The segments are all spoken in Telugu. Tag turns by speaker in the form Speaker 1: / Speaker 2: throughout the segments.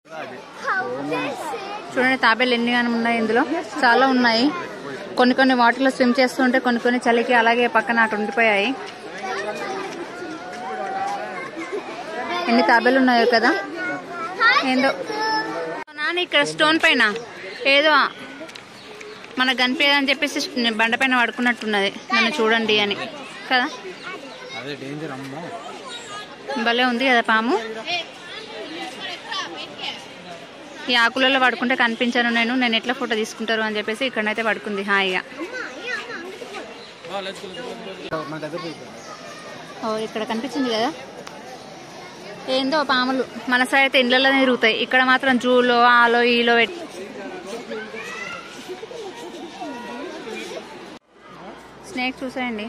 Speaker 1: చూడండి తాబేలు ఎన్ని గానం ఉన్నాయి ఇందులో చాలా ఉన్నాయి కొన్ని కొన్ని వాటర్లో స్విమ్ చేస్తుంటే కొన్ని కొన్ని చలికి అలాగే పక్కన అటు ఉండిపోయాయి ఎన్ని తాబేలు ఉన్నాయో కదా ఏందో నాన్న ఇక్కడ స్టోన్ పైన ఏదో మనకు కనిపించదని చెప్పేసి బండ పైన పడుకున్నట్టున్నది నన్ను చూడండి అని కదా
Speaker 2: అదే డేంజర్ అమ్మో
Speaker 1: భలే ఉంది కదా పాము ఈ ఆకులలో పడుకుంటే కనిపించాను నేను నేను ఎట్లా ఫోటో తీసుకుంటారు అని చెప్పేసి ఇక్కడనైతే పడుకుంది హాయిగా
Speaker 2: మన దగ్గర పోయి
Speaker 1: ఓ ఇక్కడ కనిపించింది కదా ఏందో పాములు మన సైడ్ అయితే ఇళ్ళలోనే తిరుగుతాయి ఇక్కడ మాత్రం జూలో ఆలో ఈలో పెట్- స్నేక్ చూసేయండి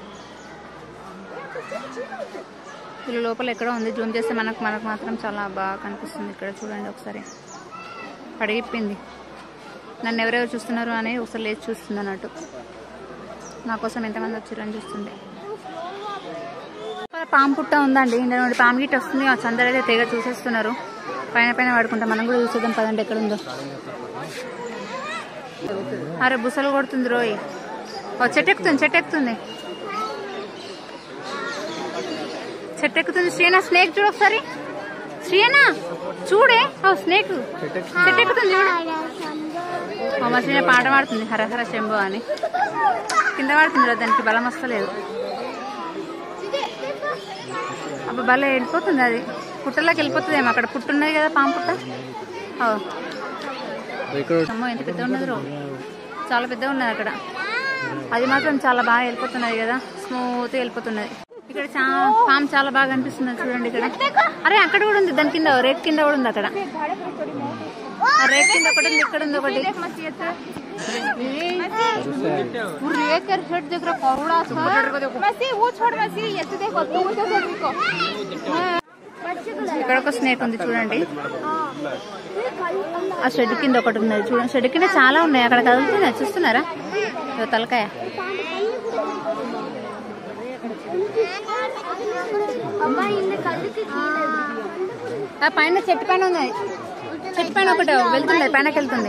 Speaker 1: వీళ్ళు లోపల ఎక్కడో ఉంది జూమ్ చేస్తే మనకు మనకు మాత్రం చాలా బాగా కనిపిస్తుంది ఇక్కడ చూడండి ఒకసారి పడిగిప్పింది నన్ను ఎవరెవరు చూస్తున్నారు అని ఒకసారి లేచి చూస్తుంది అన్నట్టు నా కోసం ఎంతమంది వచ్చారని చూస్తుంది ఇక్కడ పాము పుట్ట ఉందండి ఇందులో నుండి పాము గిట్ట వస్తుంది ఆ అందరూ అయితే తెగ చూసేస్తున్నారు పైన పైన పడుకుంటాం మనం కూడా చూసేద్దాం పదండి ఎక్కడ ఉందో అరే బుసలు కొడుతుంది రోయ్ ఓ చెట్టు ఎక్కుతుంది చెట్టు ఎక్కుతుంది చెట్టు ఎక్కుతుంది శ్రీనా స్నేక్ చూడు ఒకసారి శ్రీనా చూడే ఓ స్నేక్ చెట్టు ఎక్కుతుంది చూడు ఓ మా శ్రీన పాట పాడుతుంది హర హర శంభో అని కింద పడుతుంది రా, దానికి బలం వస్తలేదు అబ్బా భలే వెళ్ళిపోతుంది అది పుట్టలోకి వెళ్ళిపోతుంది ఏమో అక్కడ పుట్టు ఉన్నది కదా పాము పుట్ట ఓ,
Speaker 2: ఇక్కడ
Speaker 1: అమ్మో ఎంత పెద్ద ఉన్నది రో చాలా పెద్ద ఉన్నది అక్కడ అది మాత్రం చాలా బాగా వెళ్ళిపోతున్నది కదా స్మూత్ వెళ్ళిపోతున్నది ఇక్కడ చా పాము చాలా బాగా అనిపిస్తుంది చూడండి ఇక్కడ అరే అక్కడ కూడా ఉంది దాని కింద రేక్ కింద కూడా ఉంది అక్కడ ఆ రేక్ కింద ఒకటి ఉంది ఇక్కడ ఉంది ఒకటి రేక్ షర్ట్ దగ్గర కరుడా
Speaker 3: मसी वो छोड़ मसी ये तो देखो तू तो देखो
Speaker 1: ఇక్కడ ఒక స్నేక్ ఉంది చూడండి ఆ షెడ్ కింద ఒకటి ఉన్నది చూడండి షెడ్ కింద చాలా ఉన్నాయి అక్కడ కదులుతున్నాయి చూస్తున్నారా ఇదో తలకాయ
Speaker 3: అమ్మా ఇన్ని కళ్ళకి
Speaker 1: ఆ పైన చెట్టు పైన ఉన్నది చెట్టు పైన ఒకటి వెళ్తుంది పైనకి వెళ్తుంది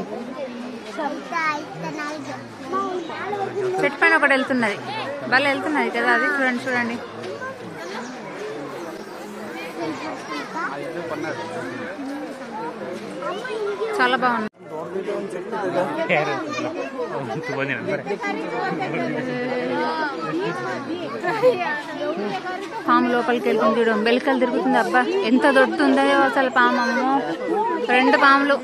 Speaker 1: చెట్టు పైన ఒకటి వెళ్తున్నది భలే వెళ్తున్నది కదా అది చూడండి చూడండి చాలా బాగుంది పాము లోపలికి వెళ్తుంది చూడు మెలికలు తిరుగుతుంది అబ్బా ఎంత దొడ్డుందో అసలు పాము అమ్మో రెండు పాములు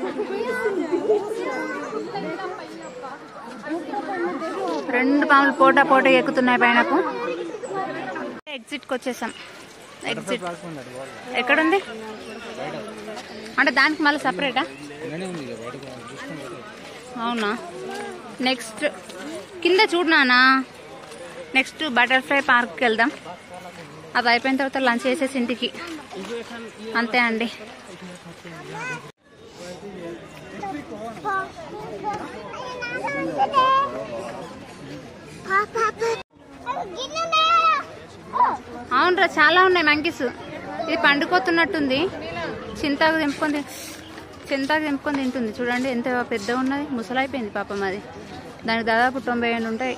Speaker 1: రెండు పాములు పోటా పోటా ఎక్కుతున్నాయి పైనకు ఎగ్జిట్ కి వచ్చేసాం ఎగ్జిట్ ఎక్కడుంది అంటే దానికి మళ్ళీ సపరేటా
Speaker 2: ఇలానే ఉంది ఇక బయటకు చూసుకుంటే
Speaker 1: అవునా నెక్స్ట్ కింద చూడు నానా నెక్స్ట్ బటర్ఫ్లై పార్క్కి వెళ్దాం అది అయిపోయిన తర్వాత లంచ్ చేసేసి ఇంటికి అంతే అండి అవునరా చాలా ఉన్నాయి మంకీస్ ఇది పండుకోతున్నట్టుంది చింతాకు తెంపుకొని తిన్- చింతాకు తెంపుకొని తింటుంది చూడండి ఎంత పెద్ద ఉన్నది ముసలైపోయింది పాపం అది దానికి దాదాపు తొంభై ఏళ్ళు ఉంటాయి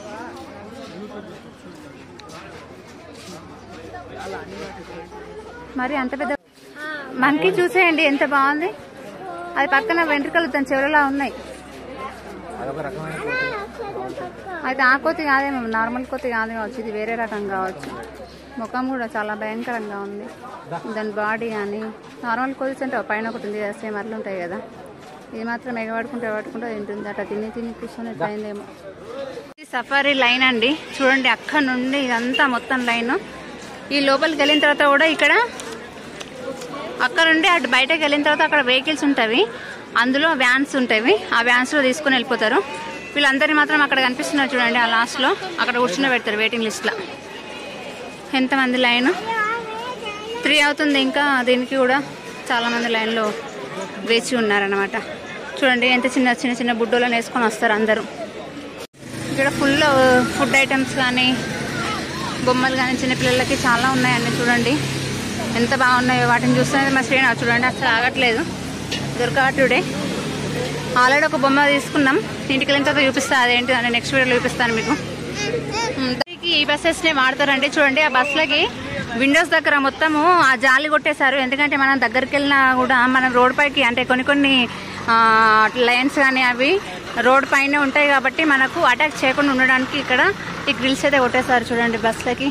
Speaker 1: మరి అంత పెద్ద మంకీ చూసేయండి ఎంత బాగుంది అది పక్కన వెంట్రుకలు దాని చెవులలా ఉన్నాయి
Speaker 2: అదొక రకమైన
Speaker 1: అయితే ఆ కోతి కాదేమో నార్మల్ కోతి కాదు కావచ్చు ఇది వేరే రకం కావచ్చు ముఖం కూడా చాలా భయంకరంగా ఉంది దాని బాడీ కానీ నార్మల్ కోతి అంటే పైన ఒకటి ఉంది కదా సేమ్ అట్లా ఉంటాయి కదా ఇది మాత్రం ఎగబడుకుంటే ఎగబడుకుంటే తింటుంది అట్లా తిని తిని కూర్చొని ఎట్లా అయిందేమో ఇది సఫారీ లైన్ అండి చూడండి అక్కడ నుండి ఇదంతా మొత్తం లైన్ ఈ లోపలికి వెళ్ళిన తర్వాత కూడా ఇక్కడ అక్కడ నుండి అటు బయటకు వెళ్ళిన తర్వాత అక్కడ వెహికల్స్ ఉంటాయి అందులో వ్యాన్స్ ఉంటాయి ఆ వ్యాన్స్ లో తీసుకుని వెళ్ళిపోతారు వీళ్ళందరినీ మాత్రం అక్కడ కనిపిస్తున్నారు చూడండి ఆ లాస్ట్ లో అక్కడ కూర్చుని పెడతారు వెయిటింగ్ లిస్ట్ లో ఎంతమంది లైన్ త్రీ అవుతుంది ఇంకా దీనికి కూడా చాలా మంది లైన్ లో వేచి ఉన్నారన్నమాట చూడండి ఎంత చిన్న చిన్న చిన్న బుడ్డోలను వేసుకొని వస్తారు అందరూ ఇక్కడ ఫుల్ ఫుడ్ ఐటమ్స్ కానీ బొమ్మలు కానీ చిన్నపిల్లలకి చాలా ఉన్నాయండి చూడండి ఎంత బాగున్నాయో వాటిని చూస్తే మా శ్రేణ చూడండి అసలు ఆగట్లేదు దుర్గా టుడే ఆల్రెడీ ఒక బొమ్మ తీసుకున్నాం ఇంటికి వెళ్ళిన తర్వాత చూపిస్తా అదేంటి అని నెక్స్ట్ వీడియోలో చూపిస్తాను మీకు ఉమ్, దానికి ఈ బస్సెస్నే వాడతారండి చూడండి ఆ బస్సులకి విండోస్ దగ్గర మొత్తము ఆ జాలి కొట్టేశారు ఎందుకంటే మనం దగ్గరికి వెళ్ళినా కూడా మనం రోడ్ పైకి అంటే కొన్ని కొన్ని లైన్స్ కానీ అవి రోడ్ పైన ఉంటాయి కాబట్టి మనకు అటాక్ చేయకుండా ఉండడానికి ఇక్కడ ఈ గ్రిల్స్ అయితే కొట్టేశారు చూడండి బస్సులకి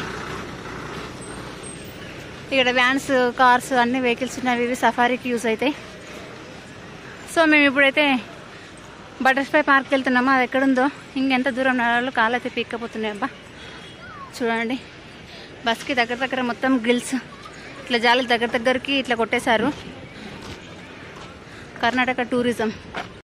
Speaker 1: ఇక్కడ వ్యాన్స్ కార్స్ అన్ని వెహికల్స్ ఉన్నవి ఇవి సఫారీకి యూజ్ అవుతాయి సో మేము ఇప్పుడైతే బటర్ఫ్లై పార్క్ వెళ్తున్నాము అది ఎక్కడుందో ఇంకెంత దూరం నడాలో కాళ్ళు అయితే పీక్కపోతున్నాయి అబ్బా చూడండి బస్కి దగ్గర దగ్గర మొత్తం గ్రిల్స్ ఇట్లా జాలి దగ్గర దగ్గరికి ఇట్లా కొట్టేశారు కర్ణాటక టూరిజం